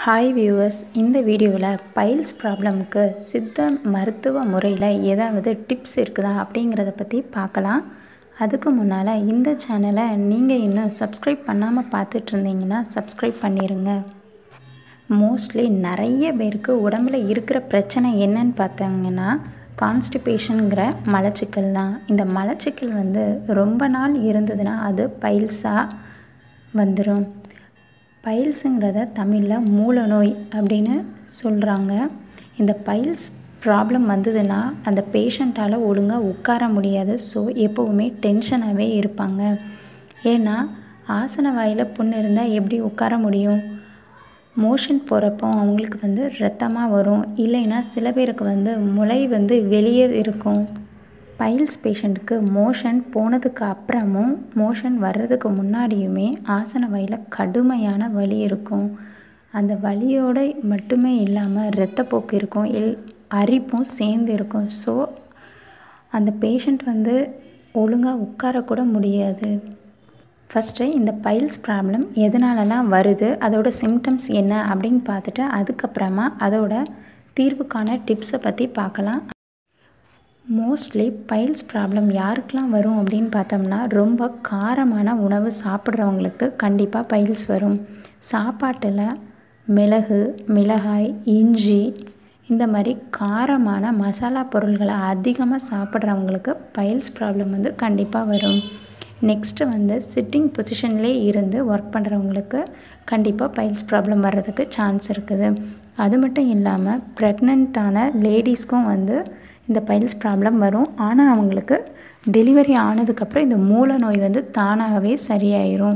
hi viewers இந்த வீடியோவில் files ப்ராப்ளமுக்கு சித்த மருத்துவ முறையில் ஏதாவது டிப்ஸ் இருக்குதா அப்படிங்கிறத பற்றி பார்க்கலாம் அதுக்கு முன்னால் இந்த சேனலை நீங்கள் இன்னும் சப்ஸ்கிரைப் பண்ணாமல் பார்த்துட்டு இருந்தீங்கன்னா சப்ஸ்கிரைப் பண்ணிடுங்க மோஸ்ட்லி நிறைய பேருக்கு உடம்புல இருக்கிற பிரச்சனை என்னன்னு பார்த்தீங்கன்னா கான்ஸ்டிபேஷனுங்கிற மலச்சிக்கல் தான் இந்த மலச்சிக்கல் வந்து ரொம்ப நாள் இருந்ததுன்னா அது பைல்ஸாக வந்துடும் பைல்ஸுங்கிறத தமிழில் மூல நோய் அப்படின்னு சொல்கிறாங்க இந்த பைல்ஸ் ப்ராப்ளம் வந்ததுன்னா அந்த பேஷண்ட்டால் ஒழுங்காக உட்கார முடியாது ஸோ எப்போவுமே டென்ஷனாகவே இருப்பாங்க ஏன்னா ஆசன வாயில் புண்ணு இருந்தால் எப்படி உட்கார முடியும் மோஷன் போகிறப்போ அவங்களுக்கு வந்து ரத்தமாக வரும் இல்லைன்னா சில பேருக்கு வந்து முளை வந்து வெளியே இருக்கும் பைல்ஸ் பேஷண்ட்டுக்கு மோஷன் போனதுக்கு அப்புறமும் மோஷன் வர்றதுக்கு முன்னாடியுமே ஆசன வாயில் கடுமையான வலி இருக்கும் அந்த வலியோடு மட்டுமே இல்லாமல் இரத்தப்போக்கு இருக்கும் எல் அரிப்பும் சேர்ந்து இருக்கும் ஸோ அந்த பேஷண்ட் வந்து ஒழுங்காக உட்காரக்கூட முடியாது ஃபஸ்ட்டு இந்த பைல்ஸ் ப்ராப்ளம் எதனாலலாம் வருது அதோட சிம்டம்ஸ் என்ன அப்படின்னு பார்த்துட்டு அதுக்கப்புறமா அதோட தீர்வுக்கான டிப்ஸை பற்றி பார்க்கலாம் மோஸ்ட்லி பைல்ஸ் ப்ராப்ளம் யாருக்கெலாம் வரும் அப்படின்னு பார்த்தோம்னா ரொம்ப காரமான உணவு சாப்பிட்றவங்களுக்கு கண்டிப்பாக பைல்ஸ் வரும் சாப்பாட்டில் மிளகு மிளகாய் இஞ்சி இந்த மாதிரி காரமான மசாலா பொருள்களை அதிகமாக சாப்பிட்றவங்களுக்கு பைல்ஸ் ப்ராப்ளம் வந்து கண்டிப்பாக வரும் நெக்ஸ்ட்டு வந்து சிட்டிங் பொசிஷன்லேயே இருந்து ஒர்க் பண்ணுறவங்களுக்கு கண்டிப்பாக பைல்ஸ் ப்ராப்ளம் வர்றதுக்கு சான்ஸ் இருக்குது அது மட்டும் இல்லாமல் ப்ரெக்னென்ட்டான லேடிஸ்க்கும் வந்து இந்த பைல்ஸ் ப்ராப்ளம் வரும் ஆனால் அவங்களுக்கு டெலிவரி ஆனதுக்கப்புறம் இந்த மூல நோய் வந்து தானாகவே சரியாயிரும்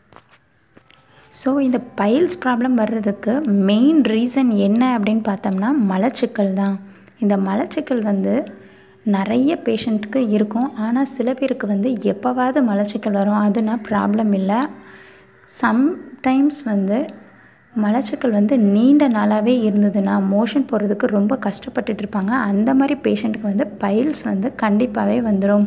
ஸோ இந்த பைல்ஸ் ப்ராப்ளம் வர்றதுக்கு மெயின் ரீசன் என்ன அப்படின்னு பார்த்தோம்னா மலச்சிக்கல் தான் இந்த மலச்சிக்கல் வந்து நிறைய பேஷண்ட்டுக்கு இருக்கும் ஆனால் சில பேருக்கு வந்து எப்போவாவது மலச்சிக்கல் வரும் அதுனா ப்ராப்ளம் இல்லை சம்டைம்ஸ் வந்து மலச்சிக்கல் வந்து நீண்ட நாளாகவே இருந்ததுன்னா மோஷன் போகிறதுக்கு ரொம்ப கஷ்டப்பட்டுட்டு இருப்பாங்க அந்த மாதிரி பேஷண்ட்டுக்கு வந்து பைல்ஸ் வந்து கண்டிப்பாகவே வந்துடும்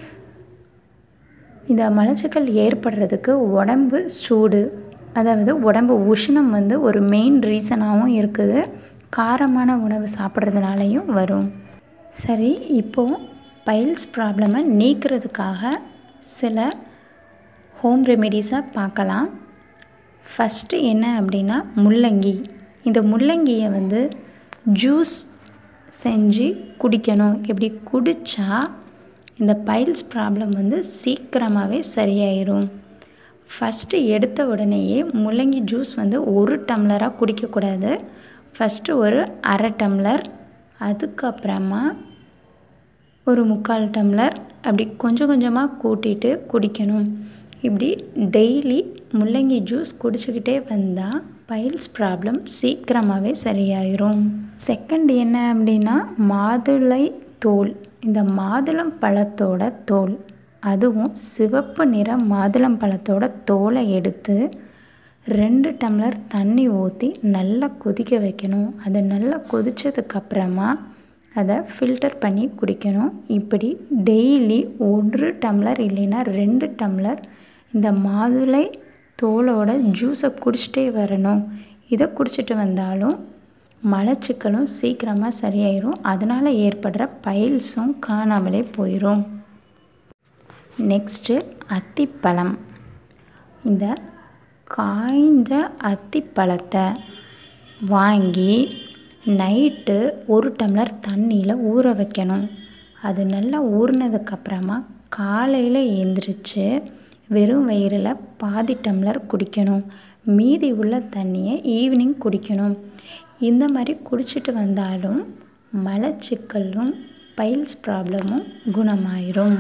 இந்த மலச்சிக்கல் ஏற்படுறதுக்கு உடம்பு சூடு அதாவது உடம்பு உஷ்ணம் வந்து ஒரு மெயின் ரீசனாகவும் இருக்குது காரமான உணவு சாப்பிட்றதுனாலையும் வரும் சரி இப்போது பைல்ஸ் ப்ராப்ளமை நீக்கிறதுக்காக சில ஹோம் ரெமெடிஸாக பார்க்கலாம் ஃபஸ்ட்டு என்ன அப்படின்னா முள்ளங்கி இந்த முள்ளங்கியை வந்து ஜூஸ் செஞ்சு குடிக்கணும் இப்படி குடித்தா இந்த பைல்ஸ் ப்ராப்ளம் வந்து சீக்கிரமாகவே சரியாயிரும் ஃபஸ்ட்டு எடுத்த உடனேயே முள்ளங்கி ஜூஸ் வந்து ஒரு டம்ளராக குடிக்கக்கூடாது ஃபஸ்ட்டு ஒரு அரை டம்ளர் அதுக்கப்புறமா ஒரு முக்கால் டம்ளர் அப்படி கொஞ்சம் கொஞ்சமாக கூட்டிகிட்டு குடிக்கணும் இப்படி டெய்லி முள்ளங்கி ஜூஸ் குடிச்சிக்கிட்டே வந்தால் பைல்ஸ் ப்ராப்ளம் சீக்கிரமாகவே சரியாயிரும் செகண்ட் என்ன அப்படின்னா மாதுளை தோல் இந்த மாதுளம் பழத்தோட தோல் அதுவும் சிவப்பு நிற மாதுளம் பழத்தோட தோலை எடுத்து ரெண்டு டம்ளர் தண்ணி ஊற்றி நல்லா கொதிக்க வைக்கணும் அது நல்லா கொதித்ததுக்கப்புறமா அதை ஃபில்டர் பண்ணி குடிக்கணும் இப்படி டெய்லி ஒரு டம்ளர் இல்லைன்னா ரெண்டு டம்ளர் இந்த மாதுளை தோலோட ஜூஸை குடிச்சிட்டே வரணும் இதை குடிச்சிட்டு வந்தாலும் மலச்சிக்கலும் சீக்கிரமாக சரியாயிரும் அதனால் ஏற்படுற பைல்ஸும் காணாமலே போயிடும் நெக்ஸ்ட்டு அத்திப்பழம் இந்த காய்ஞ்ச அத்திப்பழத்தை வாங்கி நைட்டு ஒரு டம்ளர் தண்ணியில் ஊற வைக்கணும் அது நல்லா ஊறினதுக்கப்புறமா காலையில் எழுந்திரிச்சு வெறும் வயிறில் பாதி டம்ளர் குடிக்கணும் மீதி உள்ள தண்ணியை ஈவினிங் குடிக்கணும் இந்த மாதிரி குடிச்சிட்டு வந்தாலும் மலச்சிக்கலும் பைல்ஸ் ப்ராப்ளமும் குணமாயிரும்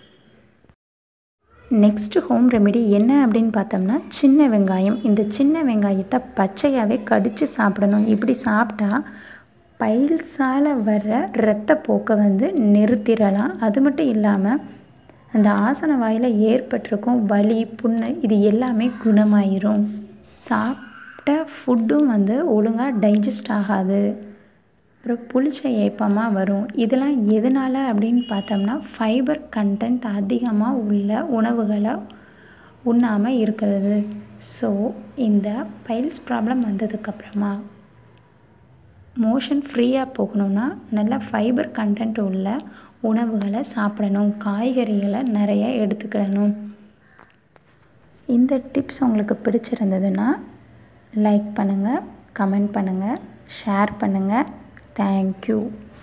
நெக்ஸ்ட்டு ஹோம் ரெமெடி என்ன அப்படின்னு பார்த்தோம்னா சின்ன வெங்காயம் இந்த சின்ன வெங்காயத்தை பச்சையாகவே கடித்து சாப்பிடணும் இப்படி சாப்பிட்டா பைல்ஸால் வர்ற இரத்தப்போக்கை வந்து நிறுத்திடலாம் அது மட்டும் இல்லாமல் அந்த ஆசன வாயில் ஏற்பட்டிருக்கும் வலி புண்ணு இது எல்லாமே குணமாயிரும் சாப்பிட்ட ஃபுட்டும் வந்து ஒழுங்காக டைஜஸ்ட் ஆகாது அப்புறம் புளிச்ச ஏப்பமாக வரும் இதெல்லாம் எதனால் அப்படின்னு பார்த்தோம்னா ஃபைபர் கண்டென்ட் அதிகமாக உள்ள உணவுகளை உண்ணாமல் இருக்கிறது ஸோ இந்த பைல்ஸ் ப்ராப்ளம் வந்ததுக்கப்புறமா மோஷன் ஃப்ரீயாக போகணுன்னா நல்லா ஃபைபர் கண்டென்ட் உள்ள உணவுகளை சாப்பிடணும் காய்கறிகளை நிறைய எடுத்துக்கிடணும் இந்த டிப்ஸ் உங்களுக்கு பிடிச்சிருந்ததுன்னா லைக் பண்ணுங்கள் கமெண்ட் பண்ணுங்கள் ஷேர் பண்ணுங்கள் தேங்க்யூ